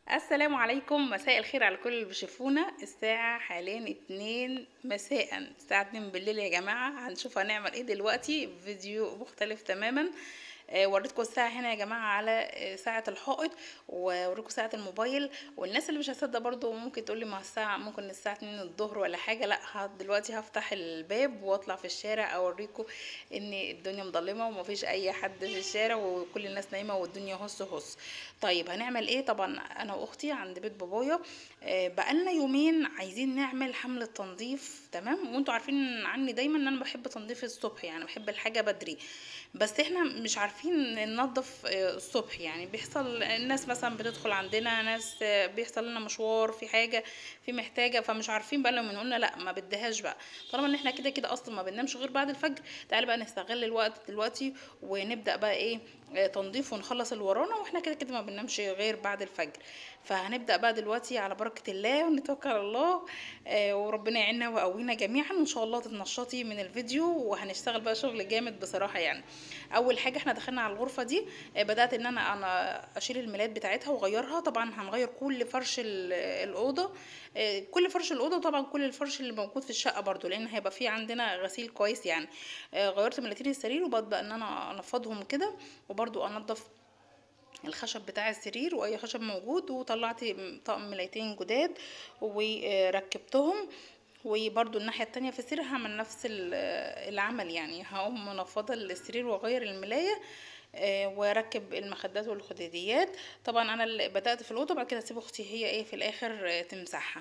السلام عليكم مساء الخير على كل اللي بيشوفونا الساعة حاليا اتنين مساء الساعة اتنين بالليل يا جماعة هنشوف هنعمل ايه دلوقتي فيديو مختلف تماما آه، وريتكم الساعة هنا يا جماعة على آه، ساعة الحائط ووريكم ساعة الموبايل والناس اللي مش هتصدق برضو ممكن تقولي ما الساعة ممكن الساعة 2 الظهر ولا حاجة لا ه- دلوقتي هفتح الباب واطلع في الشارع اوريكم ان الدنيا مظلمة ومفيش اي حد في الشارع وكل الناس نايمة والدنيا هص هص طيب هنعمل ايه طبعا انا واختي عند بيت بابايا آه، بقالنا يومين عايزين نعمل حملة تنظيف تمام وانتوا عارفين عني دايما ان انا بحب تنظيف الصبح يعني بحب الحاجة بدري بس احنا مش عارفين ننظف آه، الصبح يعني بيحصل الناس مثلا بتدخل عندنا ناس آه، بيحصل لنا مشوار في حاجة في محتاجة فمش عارفين بقى لما قلنا لا ما بديهاش بقى طالما ان احنا كده كده اصلا ما بننامش غير بعد الفجر تعالى بقى نستغل الوقت دلوقتي ونبدأ بقى ايه آه، تنظيف ونخلص اللي ورانا واحنا كده كده ما بننامش غير بعد الفجر فهنبدأ بقى دلوقتي على بركة الله ونتوكل على الله آه، وربنا يعيننا ويقوينا جميعا وان شاء الله تتنشطي من الفيديو وهنشتغل بقى شغل جامد بصراحة يعني اول حاجة احنا دخلنا على الغرفة دي آه، بدأت ان انا انا اشيل الملايات بتاعتها واغيرها طبعا هنغير كل فرش ال- الأوضة آه، كل فرش الأوضة وطبعا كل الفرش اللي موجود في الشقة برضو لان هيبقى في عندنا غسيل كويس يعني آه، غيرت ملاتين السرير وببدأ ان انا انفضهم كده وبرضو انضف الخشب بتاع السرير واي خشب موجود وطلعت طقم ملايتين جداد وركبتهم وبرضو الناحية التانية في السرير هعمل نفس ال- العمل يعني هقوم منفضة السرير واغير الملاية آه، واركب المخدات والخداديات طبعا انا اللي بدأت في الأوضة بعد كده اسيب اختي هي ايه في الاخر آه، تمسحها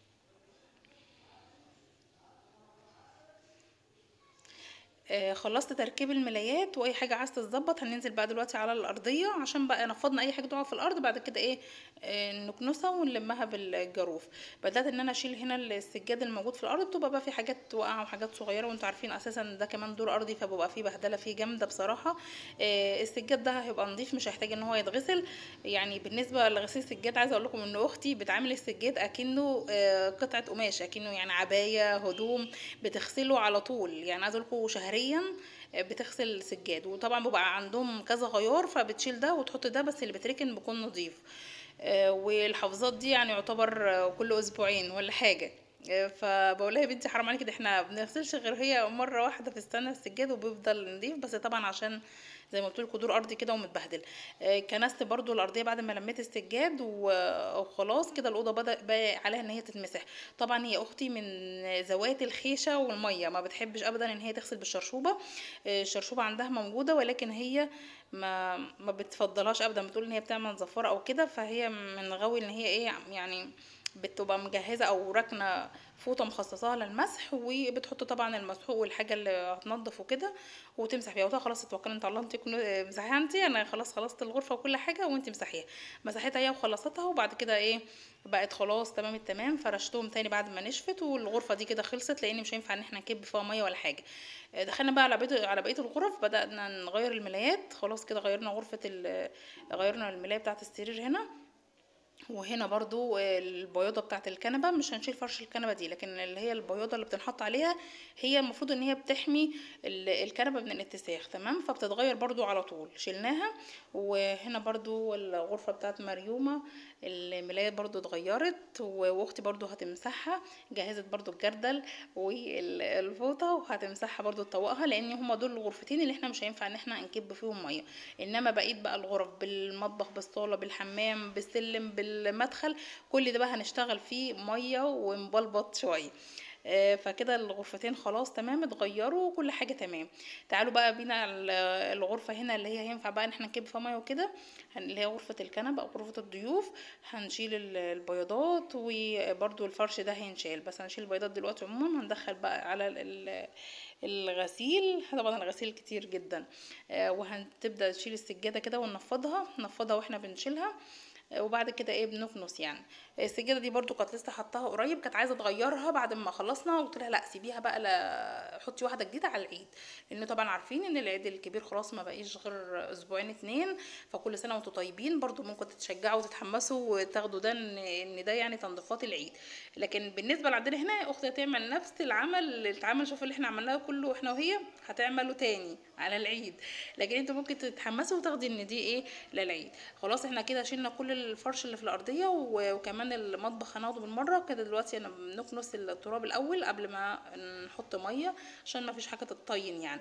آه، خلصت تركيب الملايات واي حاجه عايز تتظبط هننزل بقى دلوقتي على الارضيه عشان بقى نفضنا اي حاجه تقع في الارض بعد كده ايه آه، نكنسها ونلمها بالجاروف بدات ان انا اشيل هنا السجاد الموجود في الارض بتبقى بقى في حاجات واقعه وحاجات صغيره وانتوا عارفين اساسا ده كمان دور ارضي فبيبقى فيه بهدله فيه جامده بصراحه آه، السجاد ده هيبقى نظيف مش هيحتاج ان هو يتغسل يعني بالنسبه لغسيل السجاد عايزه اقول لكم ان اختي بتعامل السجاد اكنه آه، قطعه قماش اكنه يعني عبايه هدوم بتغسله على طول يعني عايزه اقول لكم شهريا بتغسل سجاد وطبعا بيبقى عندهم كذا غيار فبتشيل ده وتحط ده بس اللي بتركن بيكون نظيف آه، والحافظات دي يعني يعتبر آه، كل اسبوعين ولا حاجه آه، فبقول لها يا بنتي حرام عليكي ده احنا بنغسلش غير هي مره واحده في السنه السجاد وبيفضل نضيف بس طبعا عشان زي ما قلت لكم دور ارضي كده ومتبهدل آه، كنست برضو الارضيه بعد ما لميت السجاد و- وخلاص كده الاوضه بدا بقى عليها ان هي تتمسح طبعا هي اختي من ذوات الخيشه والميه ما بتحبش ابدا ان هي تغسل بالشرشوبه آه، الشرشوبه عندها موجوده ولكن هي ما ما بتفضلهاش ابدا بتقول ان هي بتعمل زفاره او كده فهي من غاوي ان هي ايه يعني بتبقى مجهزه او راكنه فوطه مخصصاها للمسح وبتحط طبعا المسحوق والحاجه اللي هتنضف وكده وتمسح بيها وتقول خلاص اتوكلي انت على الله انت كنو- مسحيها انت انا خلاص خلصت الغرفه وكل حاجه وانت مسحيها مسحتها هي وخلصتها وبعد كده ايه بقت خلاص تمام التمام فرشتهم تاني بعد ما نشفت والغرفه دي كده خلصت لان مش هينفع ان احنا نكب فيها ميه ولا حاجه آه، دخلنا بقى على بقيه على بقيه الغرف بدانا نغير الملايات خلاص كده غيرنا غرفه ال- غيرنا الملايه بتاعه السرير هنا وهنا برضو البياضة بتاعت الكنبة مش هنشيل فرش الكنبة دي لكن اللي هي البياضة اللي بتنحط عليها هي المفروض ان هي بتحمي ال- الكنبة من الاتساخ تمام فبتتغير برضو على طول شلناها وهنا برضو الغرفة بتاعت مريومة الملاية برضو اتغيرت و- واختي برضو هتمسحها جهزت برضو الجردل والفوطة وهتمسحها برضو تطوقها لان هما دول الغرفتين اللي احنا مش هينفع ان احنا نكب فيهم مية انما بقيت بقى الغرف بالمطبخ بالصالة بالحمام بالسلم بالمدخل كل ده بقى هنشتغل فيه مية ومبلبط شوية آه، فكده الغرفتين خلاص تمام اتغيروا وكل حاجة تمام تعالوا بقى بينا على الغرفة هنا اللي هي هينفع بقى ان احنا نكب فيها مية وكده هن- اللي هي غرفة الكنبة او غرفة الضيوف هنشيل ال- البياضات وبرضو الفرش ده هينشال بس هنشيل البياضات دلوقتي عموما هندخل بقى على ال- ال- الغسيل طبعا الغسيل كتير جدا آه، وهتبدأ تشيل السجادة كده وننفضها ننفضها واحنا بنشيلها آه، وبعد كده ايه بنكنس يعني السجاده دي برضو كانت لسه حطاها قريب كانت عايزه تغيرها بعد ما خلصنا قلت لها لا سيبيها بقى لا حطي واحده جديده على العيد لان طبعا عارفين ان العيد الكبير خلاص ما بقيش غير اسبوعين اتنين فكل سنه وانتم طيبين برضو ممكن تتشجعوا وتتحمسوا وتاخدوا ده ان ان ده يعني تنظيفات العيد لكن بالنسبه لعندنا هنا اختي هتعمل نفس العمل اللي اتعمل شوف اللي احنا عملناه كله احنا وهي هتعمله تاني على العيد لكن انتوا ممكن تتحمسوا وتاخدي ان دي ايه للعيد خلاص احنا كده شلنا كل الفرش اللي في الارضيه و- وكمان المطبخ هناخده بالمره كده دلوقتي انا بنكنس التراب الاول قبل ما نحط ميه عشان ما فيش حاجه تتطين يعني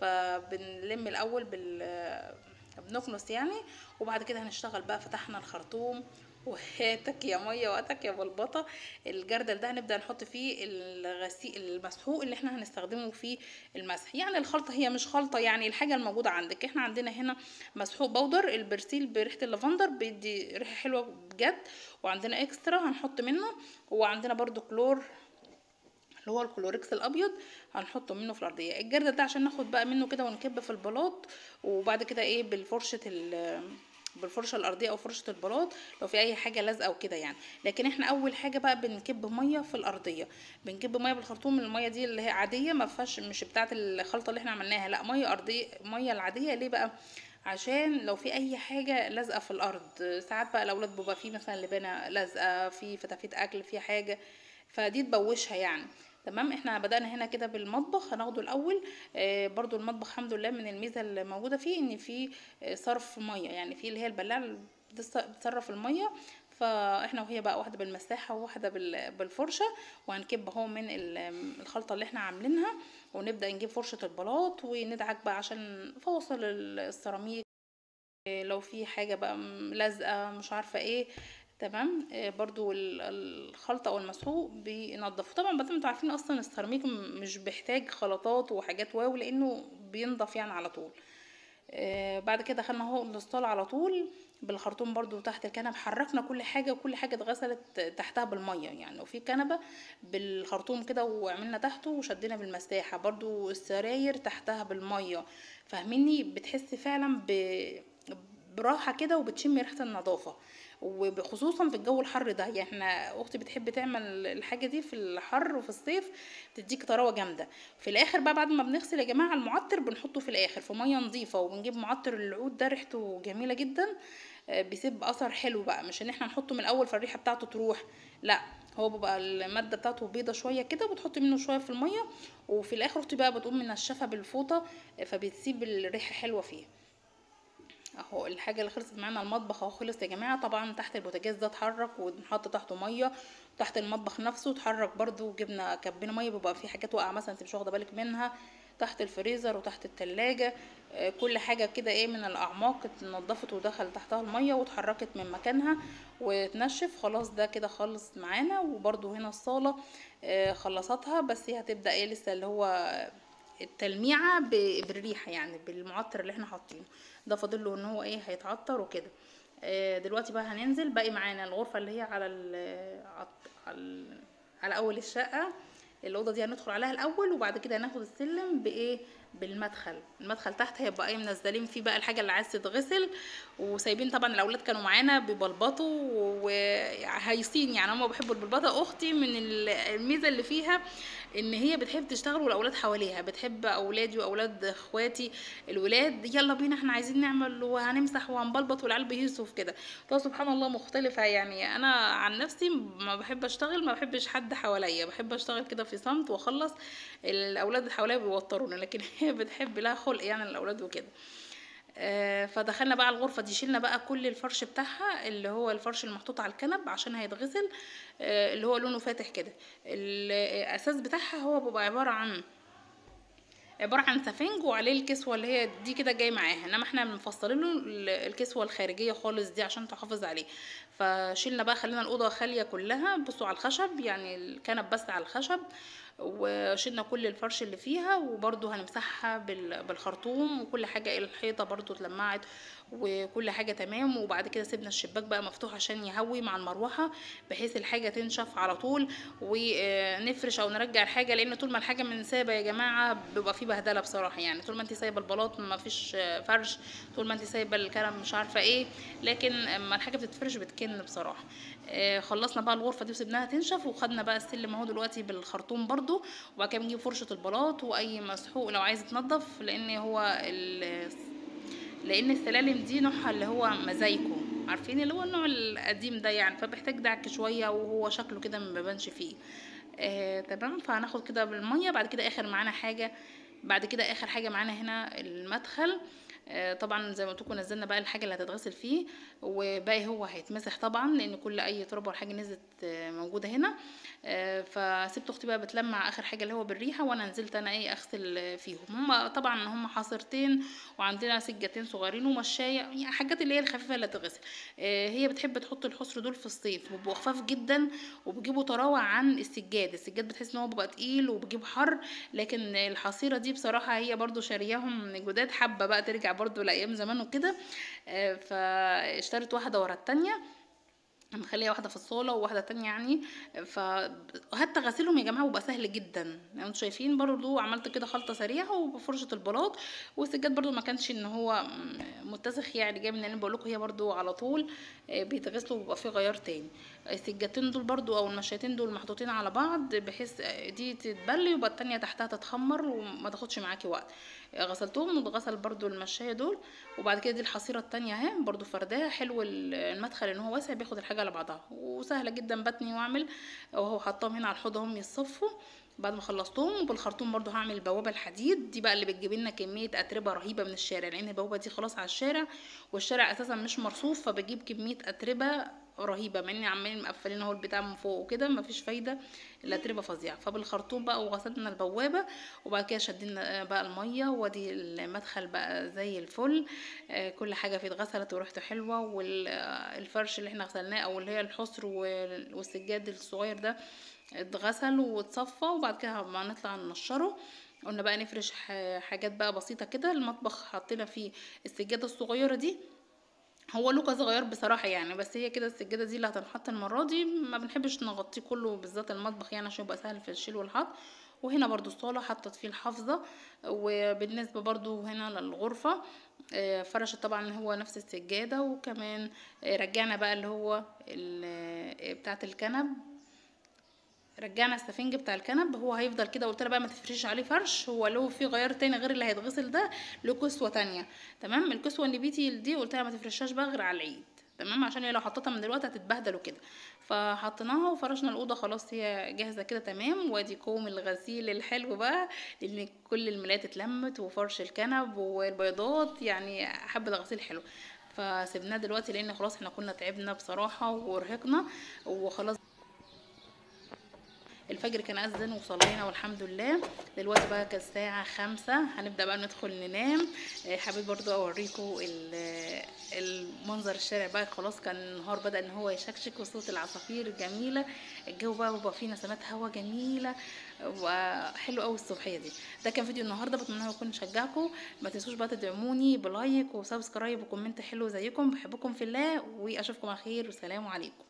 فبنلم الاول بال بنكنس يعني وبعد كده هنشتغل بقى فتحنا الخرطوم وهاتك يا ميه وهاتك يا بلبطه الجردل ده هنبدا نحط فيه الغسيل المسحوق اللي احنا هنستخدمه في المسح يعني الخلطه هي مش خلطه يعني الحاجه الموجوده عندك احنا عندنا هنا مسحوق بودر البرسيل بريحه اللافندر بيدي ريحه حلوه بجد وعندنا اكسترا هنحط منه وعندنا برضو كلور اللي هو الكلوريكس الابيض هنحطه منه في الارضيه الجردل ده عشان ناخد بقى منه كده ونكب في البلاط وبعد كده ايه بالفرشه ال بالفرشه الارضيه او فرشه البلاط لو في اي حاجه لازقه او كده يعني لكن احنا اول حاجه بقى بنكب ميه في الارضيه بنكب ميه بالخرطوم الميه دي اللي هي عاديه ما فيهاش مش بتاعه الخلطه اللي احنا عملناها لا ميه ارضيه ميه العاديه ليه بقى عشان لو في اي حاجه لازقه في الارض ساعات بقى الاولاد بيبقى في مثلا لبانه لازقه في فتافيت اكل في حاجه فدي تبوشها يعني تمام احنا بدأنا هنا كده بالمطبخ هناخده الاول آه برضو المطبخ الحمد لله من الميزه اللي موجوده فيه ان في آه صرف ميه يعني في اللي هي البلاعه اللي بتص- بتصرف الميه فاحنا وهي بقى واحده بالمساحه وواحده بال- بالفرشه وهنكب اهو من ال- الخلطه اللي احنا عاملينها ونبدا نجيب فرشه البلاط وندعك بقى عشان فواصل السيراميك آه، لو في حاجه بقى م- لازقه مش عارفه ايه تمام آه، برضو ال- الخلطه او المسحوق بينضفوا طبعا بس انتوا عارفين اصلا السيراميك م- مش بيحتاج خلطات وحاجات واو لانه بينضف يعني على طول آه، بعد كده دخلنا اهو الاسطال على طول بالخرطوم برضو تحت الكنب حركنا كل حاجه وكل حاجه اتغسلت تحتها بالميه يعني لو في كنبه بالخرطوم كده وعملنا تحته وشدينا بالمساحه برضو السراير تحتها بالميه فاهميني بتحس فعلا ب... براحه كده وبتشمي ريحه النظافه وخصوصا في الجو الحر ده يعني احنا اختي بتحب تعمل الحاجه دي في الحر وفي الصيف تديك طراوه جامده في الاخر بقى بعد ما بنغسل يا جماعه المعطر بنحطه في الاخر في ميه نظيفه وبنجيب معطر العود ده ريحته جميله جدا آه، بيسيب اثر حلو بقى مش ان احنا نحطه من الاول فالريحه بتاعته تروح لا هو بيبقى الماده بتاعته بيضه شويه كده وبتحطي منه شويه في الميه وفي الاخر اختي بقى بتقوم منشفه بالفوطه آه، فبتسيب الريحه حلوه فيه اهو الحاجه اللي خلصت معانا المطبخ اهو خلص يا جماعه طبعا تحت البوتاجاز ده اتحرك ونحط تحته ميه تحت المطبخ نفسه اتحرك برضو وجبنا كبينا ميه بيبقى في حاجات واقعه مثلا انت مش واخده بالك منها تحت الفريزر وتحت التلاجة آه، كل حاجة كده ايه من الأعماق اتنضفت ودخل تحتها المية واتحركت من مكانها وتنشف خلاص ده كده خلص معانا وبرضو هنا الصالة آه، خلصتها بس هي هتبدأ ايه لسه اللي هو التلميعة ب- بالريحة يعني بالمعطر اللي احنا حاطينه ده فاضل له ان هو ايه هيتعطر وكده آه، دلوقتي بقى هننزل باقي معانا الغرفة اللي هي على ال على, ال- على اول الشقة الاوضه دي هندخل عليها الاول وبعد كده هناخد السلم بايه بالمدخل المدخل تحت هيبقى ايه منزلين فيه بقى الحاجه اللي عايز تتغسل وسايبين طبعا الاولاد كانوا معانا بيبلبطوا وهايصين يعني هم بيحبوا البلبطه اختي من ال- الميزه اللي فيها ان هي بتحب تشتغل والاولاد حواليها بتحب اولادي واولاد اخواتي الولاد يلا بينا احنا عايزين نعمل وهنمسح وهنبلبط والعيال بيهيصوا في كده فسبحان الله مختلفه يعني انا عن نفسي ما بحب اشتغل ما بحبش حد حواليا بحب اشتغل كده في صمت واخلص الاولاد اللي حواليا بيوتروني لكن هي بتحب لها خلق يعني الاولاد وكده آه، فدخلنا بقى على الغرفة دي شلنا بقى كل الفرش بتاعها اللي هو الفرش المحطوط على الكنب عشان هيتغسل آه، اللي هو لونه فاتح كده الأساس بتاعها هو بيبقى عبارة عن عبارة عن سفنج وعليه الكسوة اللي هي دي كده جاي معاها انما احنا مفصلين له ال- الكسوة الخارجية خالص دي عشان تحافظ عليه فشيلنا بقى خلينا الأوضة خالية كلها بصوا على الخشب يعني الكنب بس على الخشب وشيلنا كل الفرش اللي فيها وبرضو هنمسحها بال- بالخرطوم وكل حاجة الحيطة برضو اتلمعت وكل حاجة تمام وبعد كده سيبنا الشباك بقى مفتوح عشان يهوي مع المروحة بحيث الحاجة تنشف على طول ونفرش او نرجع الحاجة لان طول ما الحاجة من سابة يا جماعة بيبقى فيه بهدلة بصراحة يعني طول ما انت سايبة البلاط ما فيش فرش طول ما انت سايبة الكلام مش عارفة ايه لكن اما الحاجة بتتفرش بتكن بصراحة آه، خلصنا بقى الغرفة دي وسيبناها تنشف وخدنا بقى السلم اهو دلوقتي بالخرطوم برضو وبعد كده بنجيب فرشة البلاط واي مسحوق لو عايز يتنضف لان هو ال- لان السلالم دي نوعها اللي هو مزايكو عارفين اللي هو النوع القديم ده يعني فبيحتاج دعك شويه وهو شكله كده ما بيبانش فيه آه تمام فهناخد كده بالميه بعد كده اخر معانا حاجه بعد كده اخر حاجه معانا هنا المدخل آه، طبعا زي ما قلت لكم نزلنا بقى الحاجه اللي هتتغسل فيه وباقي هو هيتمسح طبعا لان كل اي تربه ولا حاجه نزلت آه، موجوده هنا آه، فسبت اختي بقى بتلمع اخر حاجه اللي هو بالريحه وانا نزلت انا ايه اغسل فيهم هم طبعا هم حاصرتين وعندنا سجتين صغيرين ومشايه يعني حاجات اللي هي الخفيفه اللي تتغسل آه، هي بتحب تحط الحصر دول في الصيف بيبقوا خفاف جدا وبيجيبوا طراوه عن السجاد السجاد بتحس ان هو بيبقى تقيل وبيجيب حر لكن الحصيره دي بصراحه هي برضو شارياهم جداد حابه بقى ترجع برضو لايام زمان وكده آه، فاشترت واحده ورا التانيه مخليه واحده في الصاله وواحده تانية يعني ف حتى غسيلهم يا جماعه بيبقى سهل جدا يعني انتوا شايفين برضو عملت كده خلطه سريعه وبفرشه البلاط والسجاد برضو ما كانش ان هو م- متسخ يعني جاي من انا بقول لكم هي برضو على طول آه، بيتغسلوا وبيبقى فيه غيار تاني السجادتين دول برضو او المشيتين دول محطوطين على بعض بحيث آه، دي تتبل يبقى التانية تحتها تتخمر وما تاخدش معاكي وقت آه، غسلتهم واتغسل برضو المشاية دول وبعد كده دي الحصيرة التانية اهي برضو فرداها حلو ال- المدخل ان هو واسع بياخد الحاجة على بعضها وسهلة جدا بتني واعمل وهو حطاهم هنا على الحوض هم يتصفوا بعد ما خلصتهم وبالخرطوم برضو هعمل البوابة الحديد دي بقى اللي بتجيب لنا كمية أتربة رهيبة من الشارع لأن البوابة دي خلاص على الشارع والشارع أساسا مش مرصوف فبجيب كمية أتربة رهيبة مع اني عمالين مقفلين اهو البتاع من فوق وكده مفيش فايدة الأتربة فظيعة فبالخرطوم بقى وغسلنا البوابة وبعد كده شدينا بقى المية وادي المدخل بقى زي الفل آه، كل حاجة فيه اتغسلت وريحته حلوة والفرش اللي احنا غسلناه او اللي هي الحصر وال- والسجاد الصغير ده اتغسل واتصفى وبعد كده ما نطلع ننشره قلنا بقى نفرش ح- حاجات بقى بسيطة كده المطبخ حطينا فيه السجادة الصغيرة دي هو له كذا غيار بصراحة يعني بس هي كده السجادة دي اللي هتنحط المرة دي ما بنحبش نغطيه كله بالذات المطبخ يعني عشان يبقى سهل في الشيل والحط وهنا برضو الصالة حطت فيه الحافظة وبالنسبة برضو هنا للغرفة آه، فرشت طبعا هو نفس السجادة وكمان آه، رجعنا بقى اللي هو ال- بتاعة الكنب رجعنا السفنج بتاع الكنب هو هيفضل كده قلت لها بقى ما تفرشيش عليه فرش هو له في غيار تاني غير اللي هيتغسل ده له كسوه تانية تمام الكسوه اللي بيتي دي قلت لها ما تفرشهاش بقى غير على العيد تمام عشان هي لو حطيتها من دلوقتي هتتبهدل وكده فحطيناها وفرشنا الاوضه خلاص هي جاهزه كده تمام وادي كوم الغسيل الحلو بقى لان كل الملايات اتلمت وفرش الكنب والبيضات يعني حبه غسيل حلو فسيبناه دلوقتي لان خلاص احنا كنا تعبنا بصراحه وارهقنا وخلاص الفجر كان أذن وصلينا والحمد لله دلوقتي بقى كانت الساعة خمسة هنبدأ بقى ندخل ننام آه، حبيت برضو أوريكم ال- المنظر الشارع بقى خلاص كان النهار بدأ إن هو يشكشك وصوت العصافير الجميلة الجو بقى بيبقى فيه نسمات هوا جميلة وحلو قوي الصبحية دي ده كان فيديو النهاردة بتمنى يكون شجعكم ما تنسوش بقى تدعموني بلايك وسبسكرايب وكومنت حلو زيكم بحبكم في الله وأشوفكم على خير والسلام عليكم